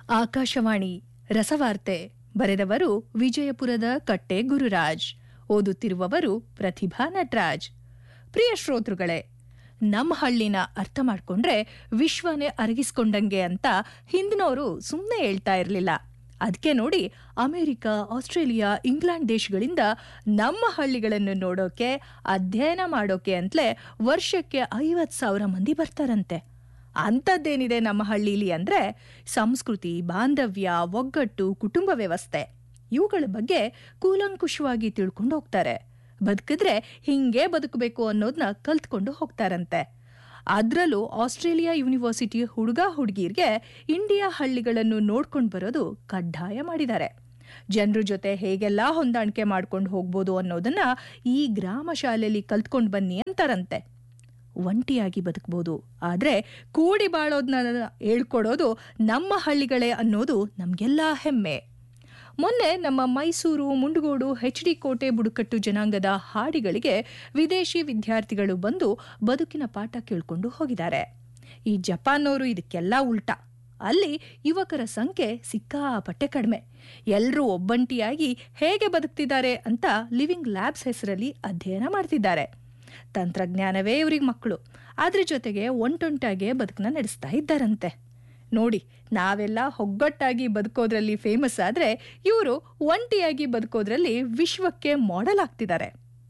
ಆಕಾಶವಾಣಿ ರಸವಾರ್ತೆ ಬರೆದವರು ವಿಜಯಪುರದ ಕಟ್ಟೆ ಗುರುರಾಜ್ ಓದುತ್ತಿರುವವರು ಪ್ರತಿಭಾ ನಟರಾಜ್ ಪ್ರಿಯ ಶ್ರೋತೃಗಳೇ ನಮ್ಮ ಹಳ್ಳಿನ ಅರ್ಥ ಮಾಡ್ಕೊಂಡ್ರೆ ವಿಶ್ವನೇ ಅರಗಿಸ್ಕೊಂಡಂಗೆ ಅಂತ ಹಿಂದಿನವರು ಸುಮ್ಮನೆ ಹೇಳ್ತಾ ಇರಲಿಲ್ಲ ಅದಕ್ಕೆ ನೋಡಿ ಅಮೆರಿಕ ಆಸ್ಟ್ರೇಲಿಯಾ ಇಂಗ್ಲೆಂಡ್ ದೇಶಗಳಿಂದ ನಮ್ಮ ಹಳ್ಳಿಗಳನ್ನು ನೋಡೋಕೆ ಅಧ್ಯಯನ ಮಾಡೋಕೆ ಅಂತಲೇ ವರ್ಷಕ್ಕೆ ಐವತ್ತು ಸಾವಿರ ಮಂದಿ ಬರ್ತಾರಂತೆ ಅಂಥದ್ದೇನಿದೆ ನಮ್ಮ ಹಳ್ಳೀಲಿ ಅಂದ್ರೆ ಸಂಸ್ಕೃತಿ ಬಾಂಧವ್ಯ ಒಗ್ಗಟ್ಟು ಕುಟುಂಬ ವ್ಯವಸ್ಥೆ ಇವುಗಳ ಬಗ್ಗೆ ಕೂಲಂಕುಷವಾಗಿ ತಿಳ್ಕೊಂಡು ಹೋಗ್ತಾರೆ ಬದುಕಿದ್ರೆ ಹಿಂಗೆ ಬದುಕಬೇಕು ಅನ್ನೋದನ್ನ ಕಲ್ತ್ಕೊಂಡು ಹೋಗ್ತಾರಂತೆ ಅದರಲ್ಲೂ ಆಸ್ಟ್ರೇಲಿಯಾ ಯೂನಿವರ್ಸಿಟಿ ಹುಡುಗ ಹುಡುಗಿರ್ಗೆ ಇಂಡಿಯಾ ಹಳ್ಳಿಗಳನ್ನು ನೋಡ್ಕೊಂಡು ಬರೋದು ಕಡ್ಡಾಯ ಮಾಡಿದ್ದಾರೆ ಜನರ ಜೊತೆ ಹೇಗೆಲ್ಲ ಹೊಂದಾಣಿಕೆ ಮಾಡ್ಕೊಂಡು ಹೋಗ್ಬೋದು ಅನ್ನೋದನ್ನ ಈ ಗ್ರಾಮ ಶಾಲೆಯಲ್ಲಿ ಕಲ್ತ್ಕೊಂಡು ಬನ್ನಿ ಅಂತಾರಂತೆ ಒಂಟಿಯಾಗಿ ಬದುಕಬಹುದು ಆದ್ರೆ ಕೂಡಿ ಬಾಳೋದನ್ನ ಹೇಳ್ಕೊಡೋದು ನಮ್ಮ ಹಳ್ಳಿಗಳೇ ಅನ್ನೋದು ನಮ್ಗೆಲ್ಲ ಹೆಮ್ಮೆ ಮೊನ್ನೆ ನಮ್ಮ ಮೈಸೂರು ಮುಂಡಗೋಡು ಎಚ್ ಡಿ ಕೋಟೆ ಬುಡಕಟ್ಟು ಜನಾಂಗದ ಹಾಡಿಗಳಿಗೆ ವಿದೇಶಿ ವಿದ್ಯಾರ್ಥಿಗಳು ಬಂದು ಬದುಕಿನ ಪಾಠ ಕೇಳ್ಕೊಂಡು ಹೋಗಿದ್ದಾರೆ ಈ ಜಪಾನ್ನವರು ಇದಕ್ಕೆಲ್ಲ ಉಲ್ಟಾ ಅಲ್ಲಿ ಯುವಕರ ಸಂಖ್ಯೆ ಸಿಕ್ಕಾಪಟ್ಟೆ ಕಡಿಮೆ ಎಲ್ಲರೂ ಒಬ್ಬಂಟಿಯಾಗಿ ಹೇಗೆ ಬದುಕ್ತಿದ್ದಾರೆ ಅಂತ ಲಿವಿಂಗ್ ಲ್ಯಾಬ್ಸ್ ಹೆಸರಲ್ಲಿ ಅಧ್ಯಯನ ಮಾಡ್ತಿದ್ದಾರೆ ತಂತ್ರಜ್ಞಾನವೇ ಇವ್ರಿಗೆ ಮಕ್ಕಳು ಅದ್ರ ಜೊತೆಗೆ ಒಂಟೊಂಟಾಗೆ ಬದುಕನ್ನ ನಡೆಸ್ತಾ ಇದ್ದಾರಂತೆ ನೋಡಿ ನಾವೆಲ್ಲ ಒಗ್ಗಟ್ಟಾಗಿ ಬದುಕೋದ್ರಲ್ಲಿ ಫೇಮಸ್ ಆದ್ರೆ ಇವರು ಒಂಟಿಯಾಗಿ ಬದುಕೋದ್ರಲ್ಲಿ ವಿಶ್ವಕ್ಕೆ ಮಾಡೆಲ್ ಆಗ್ತಿದ್ದಾರೆ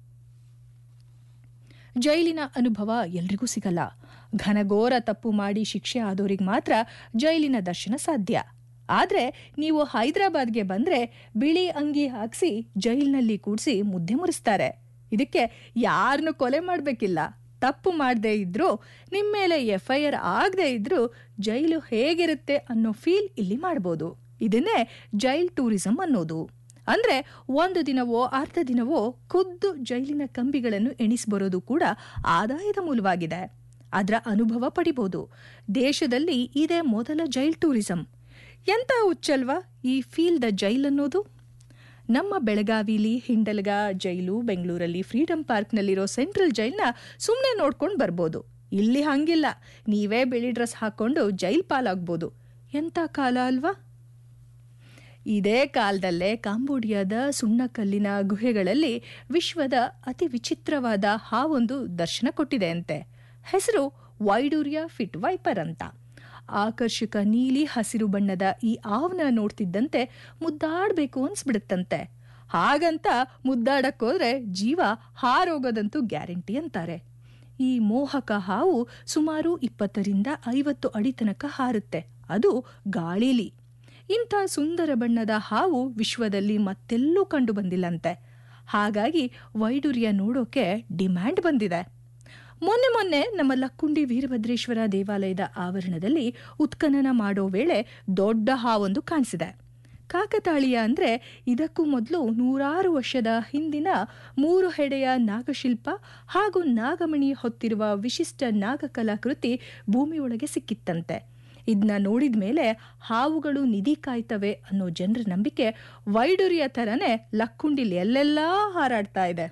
ಜೈಲಿನ ಅನುಭವ ಎಲ್ರಿಗೂ ಸಿಗಲ್ಲ ಘನಘೋರ ತಪ್ಪು ಮಾಡಿ ಶಿಕ್ಷೆ ಆದೋರಿಗೆ ಮಾತ್ರ ಜೈಲಿನ ದರ್ಶನ ಸಾಧ್ಯ ಆದ್ರೆ ನೀವು ಹೈದರಾಬಾದ್ಗೆ ಬಂದ್ರೆ ಬಿಳಿ ಅಂಗಿ ಹಾಕ್ಸಿ ಜೈಲಿನಲ್ಲಿ ಕೂಡಿಸಿ ಮುದ್ದೆ ಮುರಿಸ್ತಾರೆ ಇದಕ್ಕೆ ಯಾರನ್ನು ಕೊಲೆ ಮಾಡಬೇಕಿಲ್ಲ ತಪ್ಪು ಮಾಡದೇ ಇದ್ರೂ ನಿಮ್ಮ ಮೇಲೆ ಎಫ್ ಐ ಆರ್ ಆಗದೆ ಇದ್ರೂ ಜೈಲು ಹೇಗಿರುತ್ತೆ ಅನ್ನೋ ಫೀಲ್ ಇಲ್ಲಿ ಮಾಡ್ಬೋದು ಇದನ್ನೇ ಜೈಲ್ ಟೂರಿಸಂ ಅನ್ನೋದು ಅಂದ್ರೆ ಒಂದು ದಿನವೋ ಅರ್ಧ ದಿನವೋ ಖುದ್ದು ಜೈಲಿನ ಕಂಬಿಗಳನ್ನು ಎಣಿಸ್ಬರೋದು ಕೂಡ ಆದಾಯದ ಮೂಲವಾಗಿದೆ ಅದರ ಅನುಭವ ಪಡಿಬೋದು ದೇಶದಲ್ಲಿ ಇದೇ ಮೊದಲ ಜೈಲ್ ಟೂರಿಸಂ ಎಂತ ಹುಚ್ಚಲ್ವಾ ಈ ಫೀಲ್ ದ ಜೈಲ್ ಅನ್ನೋದು ನಮ್ಮ ಬೆಳಗಾವಿಲಿ ಹಿಂಡಲ್ಗ ಜೈಲು ಬೆಂಗಳೂರಲ್ಲಿ ಫ್ರೀಡಂ ಪಾರ್ಕ್ನಲ್ಲಿರೋ ಸೆಂಟ್ರಲ್ ಜೈಲ್ನ ಸುಮ್ಮನೆ ನೋಡ್ಕೊಂಡು ಬರ್ಬೋದು ಇಲ್ಲಿ ಹಂಗಿಲ್ಲ ನೀವೇ ಬಿಳಿ ಡ್ರೆಸ್ ಹಾಕೊಂಡು ಜೈಲ್ ಪಾಲಾಗ್ಬೋದು ಎಂಥ ಕಾಲ ಅಲ್ವಾ ಇದೇ ಕಾಲದಲ್ಲೇ ಕಾಂಬೋಡಿಯಾದ ಸುಣ್ಣಕಲ್ಲಿನ ಗುಹೆಗಳಲ್ಲಿ ವಿಶ್ವದ ಅತಿ ವಿಚಿತ್ರವಾದ ಹಾವೊಂದು ದರ್ಶನ ಕೊಟ್ಟಿದೆ ಅಂತೆ ಹೆಸರು ವೈಡೂರಿಯಾ ಫಿಟ್ ವೈಪರ್ ಅಂತ ಆಕರ್ಷಕ ನೀಲಿ ಹಸಿರು ಬಣ್ಣದ ಈ ಆವ್ನ ನೋಡ್ತಿದ್ದಂತೆ ಮುದ್ದಾಡ್ಬೇಕು ಅನ್ಸ್ಬಿಡುತ್ತಂತೆ ಹಾಗಂತ ಮುದ್ದಾಡಕ್ಕೋದ್ರೆ ಜೀವ ಹಾರೋಗೋದಂತೂ ಗ್ಯಾರಂಟಿ ಅಂತಾರೆ ಈ ಮೋಹಕ ಹಾವು ಸುಮಾರು ಇಪ್ಪತ್ತರಿಂದ ಐವತ್ತು ಅಡಿ ತನಕ ಹಾರುತ್ತೆ ಅದು ಗಾಳಿಲಿ ಇಂಥ ಸುಂದರ ಬಣ್ಣದ ಹಾವು ವಿಶ್ವದಲ್ಲಿ ಮತ್ತೆಲ್ಲೂ ಕಂಡು ಬಂದಿಲ್ಲಂತೆ ಹಾಗಾಗಿ ವೈಡೂರ್ಯ ನೋಡೋಕೆ ಡಿಮ್ಯಾಂಡ್ ಬಂದಿದೆ ಮೊನ್ನೆ ಮೊನ್ನೆ ನಮ್ಮ ಲಕ್ಕುಂಡಿ ವೀರಭದ್ರೇಶ್ವರ ದೇವಾಲಯದ ಆವರಣದಲ್ಲಿ ಉತ್ಖನನ ಮಾಡೋ ವೇಳೆ ದೊಡ್ಡ ಹಾವೊಂದು ಕಾಣಿಸಿದೆ ಕಾಕತಾಳೀಯ ಅಂದ್ರೆ ಇದಕ್ಕೂ ಮೊದಲು ನೂರಾರು ವರ್ಷದ ಹಿಂದಿನ ಮೂರು ಹೆಡೆಯ ನಾಗಶಿಲ್ಪ ಹಾಗೂ ನಾಗಮಣಿ ಹೊತ್ತಿರುವ ವಿಶಿಷ್ಟ ನಾಗಕಲಾಕೃತಿ ಭೂಮಿಯೊಳಗೆ ಸಿಕ್ಕಿತ್ತಂತೆ ಇದನ್ನ ನೋಡಿದ ಮೇಲೆ ಹಾವುಗಳು ನಿಧಿ ಕಾಯ್ತವೆ ಅನ್ನೋ ಜನರ ನಂಬಿಕೆ ವೈಡೂರಿಯ ಥರನೇ ಲಕ್ಕುಂಡಿಲಿ ಎಲ್ಲೆಲ್ಲಾ ಹಾರಾಡ್ತಾ ಇದೆ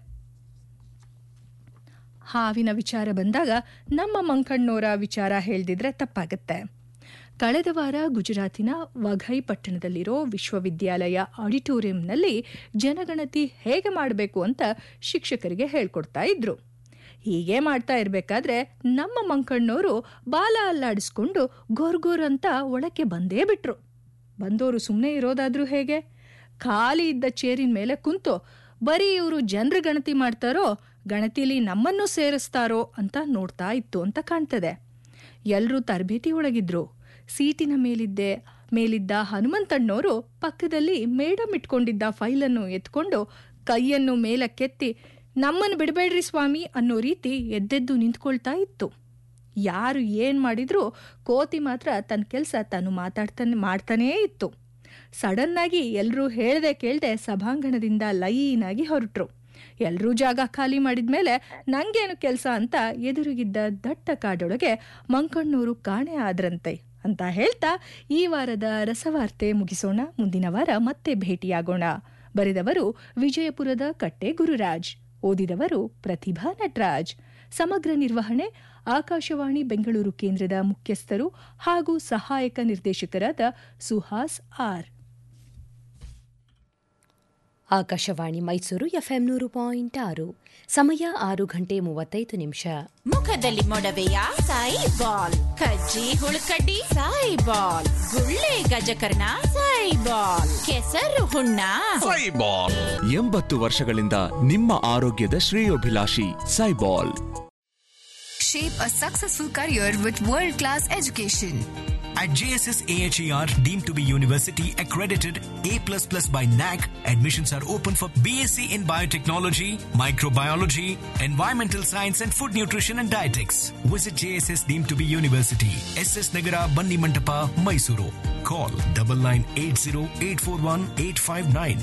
ಹಾವಿನ ವಿಚಾರ ಬಂದಾಗ ನಮ್ಮ ಮಂಕಣ್ಣೋರ ವಿಚಾರ ಹೇಳ್ದಿದ್ರೆ ತಪ್ಪಾಗತ್ತೆ ಕಳೆದ ವಾರ ಗುಜರಾತಿನ ವಘೈ ಪಟ್ಟಣದಲ್ಲಿರೋ ವಿಶ್ವವಿದ್ಯಾಲಯ ಆಡಿಟೋರಿಯಂನಲ್ಲಿ ಜನಗಣತಿ ಹೇಗೆ ಮಾಡಬೇಕು ಅಂತ ಶಿಕ್ಷಕರಿಗೆ ಹೇಳ್ಕೊಡ್ತಾ ಇದ್ರು ಹೀಗೆ ಮಾಡ್ತಾ ಇರಬೇಕಾದ್ರೆ ನಮ್ಮ ಮಂಕಣ್ಣೋರು ಬಾಲ ಅಲ್ಲಾಡಿಸ್ಕೊಂಡು ಗೋರ್ಗೋರ್ ಅಂತ ಒಳಕ್ಕೆ ಬಂದೇ ಬಿಟ್ರು ಬಂದೋರು ಸುಮ್ಮನೆ ಇರೋದಾದ್ರೂ ಹೇಗೆ ಖಾಲಿ ಇದ್ದ ಚೇರಿನ ಮೇಲೆ ಕುಂತು ಬರೀ ಇವರು ಜನರ ಗಣತಿ ಮಾಡ್ತಾರೋ ಗಣತಿಲಿ ನಮ್ಮನ್ನು ಸೇರಿಸ್ತಾರೋ ಅಂತ ನೋಡ್ತಾ ಇತ್ತು ಅಂತ ಕಾಣ್ತದೆ ಎಲ್ಲರೂ ತರಬೇತಿ ಒಳಗಿದ್ರು ಸೀಟಿನ ಮೇಲಿದ್ದೆ ಮೇಲಿದ್ದ ಹನುಮಂತಣ್ಣವರು ಪಕ್ಕದಲ್ಲಿ ಮೇಡಮ್ ಇಟ್ಕೊಂಡಿದ್ದ ಫೈಲನ್ನು ಎತ್ಕೊಂಡು ಕೈಯನ್ನು ಮೇಲಕ್ಕೆತ್ತಿ ನಮ್ಮನ್ನು ಬಿಡಬೇಡ್ರಿ ಸ್ವಾಮಿ ಅನ್ನೋ ರೀತಿ ಎದ್ದೆದ್ದು ನಿಂತ್ಕೊಳ್ತಾ ಇತ್ತು ಯಾರು ಏನು ಮಾಡಿದ್ರೂ ಕೋತಿ ಮಾತ್ರ ತನ್ನ ಕೆಲಸ ತಾನು ಮಾತಾಡ್ತಾನೆ ಮಾಡ್ತಾನೇ ಇತ್ತು ಸಡನ್ನಾಗಿ ಎಲ್ಲರೂ ಹೇಳ್ದೆ ಕೇಳ್ದೆ ಸಭಾಂಗಣದಿಂದ ಲೈನಾಗಿ ಹೊರಟ್ರು ಎಲ್ಲರೂ ಜಾಗ ಖಾಲಿ ಮಾಡಿದ್ಮೇಲೆ ನಂಗೇನು ಕೆಲಸ ಅಂತ ಎದುರಿಗಿದ್ದ ದಟ್ಟ ಕಾಡೊಳಗೆ ಮಂಕಣ್ಣೂರು ಕಾಣೆ ಆದ್ರಂತೆ ಅಂತ ಹೇಳ್ತಾ ಈ ವಾರದ ರಸವಾರ್ತೆ ಮುಗಿಸೋಣ ಮುಂದಿನ ವಾರ ಮತ್ತೆ ಭೇಟಿಯಾಗೋಣ ಬರೆದವರು ವಿಜಯಪುರದ ಕಟ್ಟೆ ಗುರುರಾಜ್ ಓದಿದವರು ಪ್ರತಿಭಾ ನಟರಾಜ್ ಸಮಗ್ರ ನಿರ್ವಹಣೆ ಆಕಾಶವಾಣಿ ಬೆಂಗಳೂರು ಕೇಂದ್ರದ ಮುಖ್ಯಸ್ಥರು ಹಾಗೂ ಸಹಾಯಕ ನಿರ್ದೇಶಕರಾದ ಸುಹಾಸ್ ಆರ್ ಆಕಾಶವಾಣಿ ಮೈಸೂರು ಎಫ್ಎಂ ನೂರು ಪಾಯಿಂಟ್ ಆರು ಸಮಯ ಆರು ಗಂಟೆ ಮೂವತ್ತೈದು ನಿಮಿಷ ಮುಖದಲ್ಲಿ ಮೊಡವೆಯ ಸಾಯಿ ಬಾಲ್ ಕಜ್ಜಿ ಹುಳುಕಡ್ಡಿ ಸಾಯಿ ಬಾಲ್ ಗುಳ್ಳೆ ಗಜಕರ್ಣ ಸಾಯಿ ಬಾಲ್ ಕೆಸರು ಹುಣ್ಣ ಸೈಬಾಲ್ ಎಂಬತ್ತು ವರ್ಷಗಳಿಂದ ನಿಮ್ಮ ಆರೋಗ್ಯದ ಶ್ರೇಯೋಭಿಲಾಷಿ ಸೈಬಾಲ್ Shape a successful career with world class education. At JSS AHER, deemed to be university accredited A++ by NAC, admissions are open for BSc in biotechnology, microbiology, environmental science and food nutrition and dietetics. Visit JSS deemed to be university, SS Nagara, Banni Mantapa, Mysuru. Call 9980841859.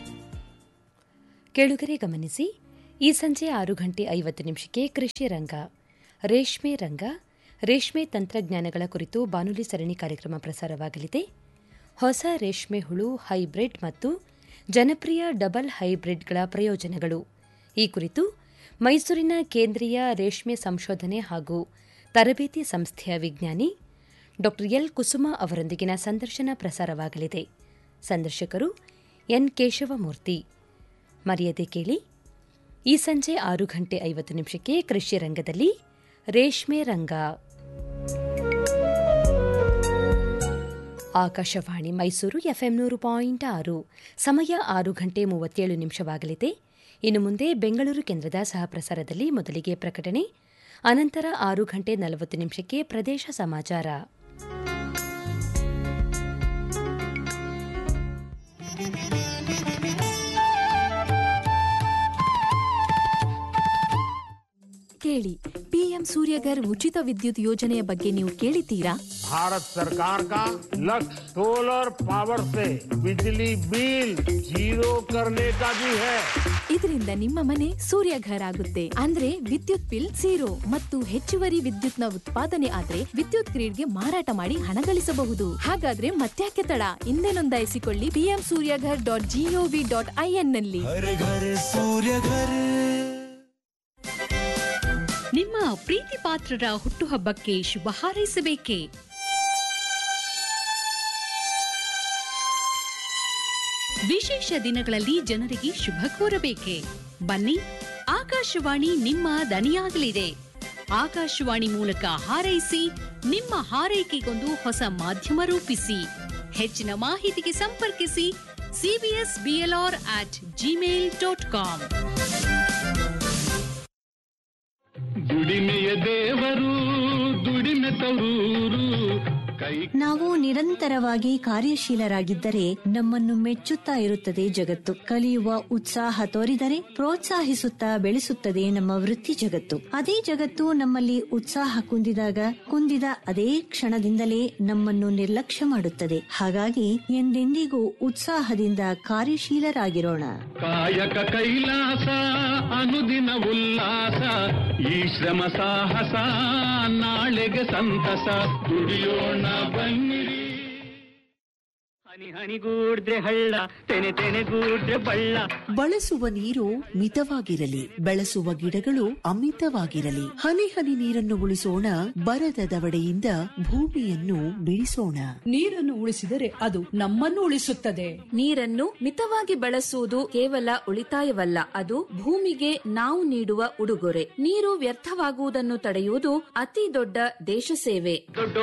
ಕೇಳುಗರೆ ಗಮನಿಸಿ ಈ ಸಂಜೆ ಆರು ಗಂಟೆ ಐವತ್ತು ನಿಮಿಷಕ್ಕೆ ಕೃಷಿ ರಂಗ ರೇಷ್ಮೆ ರಂಗ ರೇಷ್ಮೆ ತಂತ್ರಜ್ಞಾನಗಳ ಕುರಿತು ಬಾನುಲಿ ಸರಣಿ ಕಾರ್ಯಕ್ರಮ ಪ್ರಸಾರವಾಗಲಿದೆ ಹೊಸ ರೇಷ್ಮೆ ಹುಳು ಹೈಬ್ರಿಡ್ ಮತ್ತು ಜನಪ್ರಿಯ ಡಬಲ್ ಹೈಬ್ರಿಡ್ಗಳ ಪ್ರಯೋಜನಗಳು ಈ ಕುರಿತು ಮೈಸೂರಿನ ಕೇಂದ್ರೀಯ ರೇಷ್ಮೆ ಸಂಶೋಧನೆ ಹಾಗೂ ತರಬೇತಿ ಸಂಸ್ಥೆಯ ವಿಜ್ಞಾನಿ ಡಾ ಎಲ್ ಕುಸುಮ ಅವರೊಂದಿಗಿನ ಸಂದರ್ಶನ ಪ್ರಸಾರವಾಗಲಿದೆ ಸಂದರ್ಶಕರು ಎನ್ ಕೇಶವಮೂರ್ತಿ ಮರೆಯದೆ ಕೇಳಿ ಈ ಸಂಜೆ ಆರು ಗಂಟೆ ಐವತ್ತು ನಿಮಿಷಕ್ಕೆ ಕೃಷಿ ರಂಗದಲ್ಲಿ ರೇಷ್ಮೆ ರಂಗ ಆಕಾಶವಾಣಿ ಮೈಸೂರು ಎಫ್ಎಂ ನೂರು ಪಾಯಿಂಟ್ ಆರು ಸಮಯ ಆರು ಗಂಟೆ ಮೂವತ್ತೇಳು ನಿಮಿಷವಾಗಲಿದೆ ಇನ್ನು ಮುಂದೆ ಬೆಂಗಳೂರು ಕೇಂದ್ರದ ಸಹಪ್ರಸಾರದಲ್ಲಿ ಮೊದಲಿಗೆ ಪ್ರಕಟಣೆ ಅನಂತರ ಆರು ಗಂಟೆ ನಲವತ್ತು ನಿಮಿಷಕ್ಕೆ ಪ್ರದೇಶ ಸಮಾಚಾರ ಕೇಳಿ ಪಿಎಂ ಸೂರ್ಯಗರ್ ಉಚಿತ ವಿದ್ಯುತ್ ಯೋಜನೆಯ ಬಗ್ಗೆ ನೀವು ಕೇಳಿದ್ದೀರಾ भारत सरकार का लक्ष्य सोलर पावर से बिजली बिल जीरो करने का भी है ಇದರಿಂದ ನಿಮ್ಮ ಮನೆ ಸೂರ್ಯಘರ್ ಆಗುತ್ತೆ ಅಂದ್ರೆ ವಿದ್ಯುತ್ ಬಿಲ್ ಝೀರೋ ಮತ್ತು ಹೆಚ್ಚುವರಿ ವಿದ್ಯುತ್ನ ಉತ್ಪಾದನೆ ಆದ್ರೆ ವಿದ್ಯುತ್ ಗ್ರಿಡ್ಗೆ ಮಾರಾಟ ಮಾಡಿ ಹಣ ಗಳಿಸಬಹುದು ಹಾಗಾದ್ರೆ ಮತ್ತ್ಯಾಕೆ ತಡ ಹಿಂದೆ ನೋಂದಾಯಿಸಿಕೊಳ್ಳಿ PM Suryaghar dot G O V dot I N ನಲ್ಲಿ ನಿಮ್ಮ ಪ್ರೀತಿ ಪಾತ್ರರ ಹುಟ್ಟುಹಬ್ಬಕ್ಕೆ ಶುಭ ಹಾರೈಸಬೇಕೇ ವಿಶೇಷ ದಿನಗಳಲ್ಲಿ ಜನರಿಗೆ ಶುಭ ಕೋರಬೇಕೆ ಬನ್ನಿ ಆಕಾಶವಾಣಿ ನಿಮ್ಮ ದನಿಯಾಗಲಿದೆ ಆಕಾಶವಾಣಿ ಮೂಲಕ ಹಾರೈಸಿ ನಿಮ್ಮ ಹಾರೈಕೆಗೊಂದು ಹೊಸ ಮಾಧ್ಯಮ ರೂಪಿಸಿ ಹೆಚ್ಚಿನ ಮಾಹಿತಿಗೆ ಸಂಪರ್ಕಿಸಿ CBS BLR at Gmail dot com ದುಡಿಮೆಯ ದೇವರು ದುಡಿಮೆ ತರೂರು ಕೈ ನಾವು ನಿರಂತರವಾಗಿ ಕಾರ್ಯಶೀಲರಾಗಿದ್ದರೆ ನಮ್ಮನ್ನು ಮೆಚ್ಚುತ್ತಾ ಇರುತ್ತದೆ ಜಗತ್ತು ಕಲಿಯುವ ಉತ್ಸಾಹ ತೋರಿದರೆ ಪ್ರೋತ್ಸಾಹಿಸುತ್ತಾ ಬೆಳೆಸುತ್ತದೆ ನಮ್ಮ ವೃತ್ತಿ ಜಗತ್ತು ಅದೇ ಜಗತ್ತು ನಮ್ಮಲ್ಲಿ ಉತ್ಸಾಹ ಕುಂದಿದಾಗ ಕುಂದಿದ ಅದೇ ಕ್ಷಣದಿಂದಲೇ ನಮ್ಮನ್ನು ನಿರ್ಲಕ್ಷ್ಯ ಮಾಡುತ್ತದೆ ಹಾಗಾಗಿ ಎಂದೆಂದಿಗೂ ಉತ್ಸಾಹದಿಂದ ಕಾರ್ಯಶೀಲರಾಗಿರೋಣ ಕಾಯಕ ಕೈಲಾಸ ಅನುದಿನ ಉಲ್ಲಾಸ ಈ ಶ್ರಮ ಸಾಹಸ ನಾಳೆಗೆ ಸಂತಸ ದುಡಿಯೋಣ ಬನ್ನಿರಿ ಹನಿ ಹನಿಗೂಡ್ರೆ ಹಳ್ಳ ತೆನೆ ತೆನೆಗೂಡ್ರೆ ಬಳ್ಳ ಬಳಸುವ ನೀರು ಮಿತವಾಗಿರಲಿ ಬೆಳೆಸುವ ಗಿಡಗಳು ಅಮಿತವಾಗಿರಲಿ ಹನಿ ಹನಿ ನೀರನ್ನು ಉಳಿಸೋಣ ಬರದ ದವಡೆಯಿಂದ ಭೂಮಿಯನ್ನು ಬಿಡಿಸೋಣ ನೀರನ್ನು ಉಳಿಸಿದರೆ ಅದು ನಮ್ಮನ್ನು ಉಳಿಸುತ್ತದೆ ನೀರನ್ನು ಮಿತವಾಗಿ ಬಳಸುವುದು ಕೇವಲ ಉಳಿತಾಯವಲ್ಲ ಅದು ಭೂಮಿಗೆ ನಾವು ನೀಡುವ ಉಡುಗೊರೆ ನೀರು ವ್ಯರ್ಥವಾಗುವುದನ್ನು ತಡೆಯುವುದು ಅತಿ ದೊಡ್ಡ ದೇಶ ಸೇವೆ ದೊಡ್ಡ